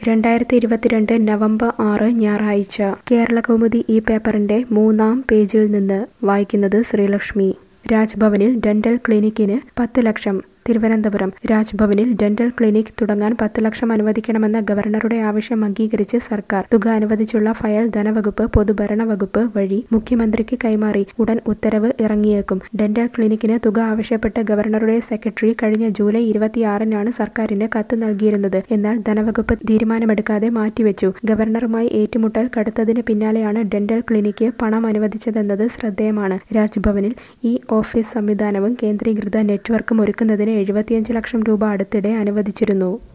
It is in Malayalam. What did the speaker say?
രണ്ടായിരത്തി ഇരുപത്തിരണ്ട് നവംബർ ആറ് ഞായറാഴ്ച കേരളകൗമുദി ഈ പേപ്പറിന്റെ മൂന്നാം പേജിൽ നിന്ന് വായിക്കുന്നത് ശ്രീലക്ഷ്മി രാജ്ഭവനിൽ ഡെന്റൽ ക്ലിനിക്കിന് പത്ത് ലക്ഷം തിരുവനന്തപുരം രാജ്ഭവനിൽ ഡെന്റൽ ക്ലിനിക് തുടങ്ങാൻ പത്ത് ലക്ഷം അനുവദിക്കണമെന്ന ഗവർണറുടെ ആവശ്യം അംഗീകരിച്ച് സർക്കാർ തുക അനുവദിച്ചുള്ള ഫയൽ ധനവകുപ്പ് പൊതുഭരണ വകുപ്പ് വഴി മുഖ്യമന്ത്രിക്ക് കൈമാറി ഉടൻ ഉത്തരവ് ഇറങ്ങിയേക്കും ഡെന്റൽ ക്ലിനിക്കിന് തുക ആവശ്യപ്പെട്ട് ഗവർണറുടെ സെക്രട്ടറി കഴിഞ്ഞ ജൂലൈ ഇരുപത്തിയാറിനാണ് സർക്കാരിന് കത്ത് നൽകിയിരുന്നത് എന്നാൽ ധനവകുപ്പ് തീരുമാനമെടുക്കാതെ മാറ്റിവെച്ചു ഗവർണറുമായി ഏറ്റുമുട്ടൽ കടുത്തതിന് പിന്നാലെയാണ് ഡെന്റൽ ക്ലിനിക്ക് പണം അനുവദിച്ചതെന്നത് ശ്രദ്ധേയമാണ് രാജ്ഭവനിൽ ഈ ഓഫീസ് സംവിധാനവും കേന്ദ്രീകൃത നെറ്റ്വർക്കും ഒരുക്കുന്നതിന് എഴുപത്തിയഞ്ച് ലക്ഷം രൂപ അടുത്തിടെ അനുവദിച്ചിരുന്നു